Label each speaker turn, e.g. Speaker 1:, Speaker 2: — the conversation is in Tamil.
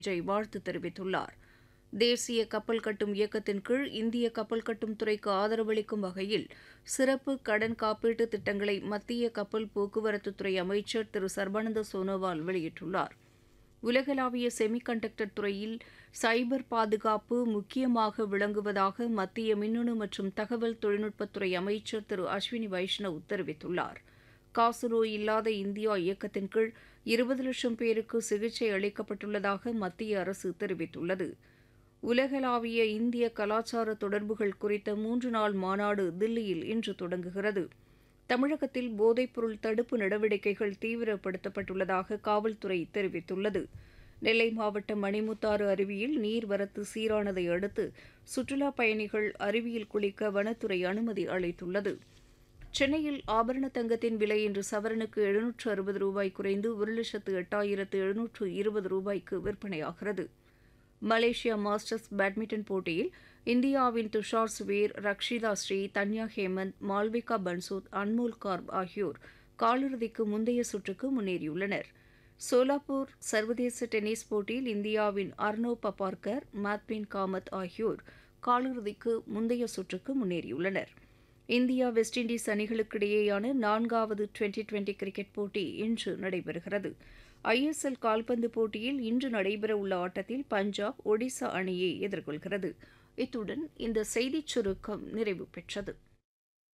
Speaker 1: விஜய் வாழ்த்து தெரிவித்துள்ளார் தேசிய கப்பல் கட்டும் இயக்கத்தின் கீழ் இந்திய கப்பல் கட்டும் துறைக்கு ஆதரவளிக்கும் வகையில் சிறப்பு கடன் காப்பீட்டு திட்டங்களை மத்திய கப்பல் போக்குவரத்துத்துறை அமைச்சர் திரு சர்பானந்த சோனோவால் வெளியிட்டுள்ளார் உலகளாவிய செமிகண்டக்டர் துறையில் சைபர் பாதுகாப்பு முக்கியமாக விளங்குவதாக மத்திய மின்னணு மற்றும் தகவல் தொழில்நுட்பத்துறை அமைச்சர் திரு அஸ்வினி வைஷ்ணவ் தெரிவித்துள்ளார் காசநோய் இல்லாத இந்தியா இயக்கத்தின் கீழ் இருபது லட்சம் பேருக்கு சிகிச்சை அளிக்கப்பட்டுள்ளதாக மத்திய அரசு தெரிவித்துள்ளது உலகளாவிய இந்திய கலாச்சார தொடர்புகள் குறித்த மூன்று நாள் மாநாடு தில்லியில் இன்று தொடங்குகிறது தமிழகத்தில் போதைப்பொருள் தடுப்பு நடவடிக்கைகள் தீவிரப்படுத்தப்பட்டுள்ளதாக காவல்துறை தெரிவித்துள்ளது நெல்லை மாவட்டம் மணிமுத்தாறு அருவியில் நீர்வரத்து சீரானதை அடுத்து சுற்றுலாப் பயணிகள் அருவியில் குளிக்க வனத்துறை அனுமதி அளித்துள்ளது சென்னையில் ஆபரண தங்கத்தின் விலை இன்று சவரனுக்கு எழுநூற்று அறுபது ரூபாய் குறைந்து ஒரு லட்சத்து எட்டாயிரத்து எழுநூற்று இருபது ரூபாய்க்கு விற்பனையாகிறது மலேசியா மாஸ்டர்ஸ் பேட்மிண்டன் போட்டியில் இந்தியாவின் துஷார் சுவீர் ரக்ஷிதா ஸ்ரீ தன்யா ஹேமந்த் மால்விகா பன்சோத் அன்மோல் கார்ப் ஆகியோர் காலிறுதிக்கு முந்தைய சுற்றுக்கு முன்னேறியுள்ளனர் சோலாப்பூர் சர்வதேச டென்னிஸ் போட்டியில் இந்தியாவின் அர்னோ பபார்கர் மாத்வின் காமத் ஆகியோர் காலிறுதிக்கு முந்தைய சுற்றுக்கு முன்னேறியுள்ளனர் இந்தியா வெஸ்ட் இண்டீஸ் அணிகளுக்கிடையேயான நான்காவது டுவெண்டி டுவெண்டி கிரிக்கெட் போட்டி இன்று நடைபெறுகிறது ஐஎஸ்எல் கால்பந்து போட்டியில் இன்று நடைபெறவுள்ள ஆட்டத்தில் பஞ்சாப் ஒடிசா அணியை எதிர்கொள்கிறது இத்துடன் இந்த செய்திச் சுருக்கம் நிறைவு பெற்றது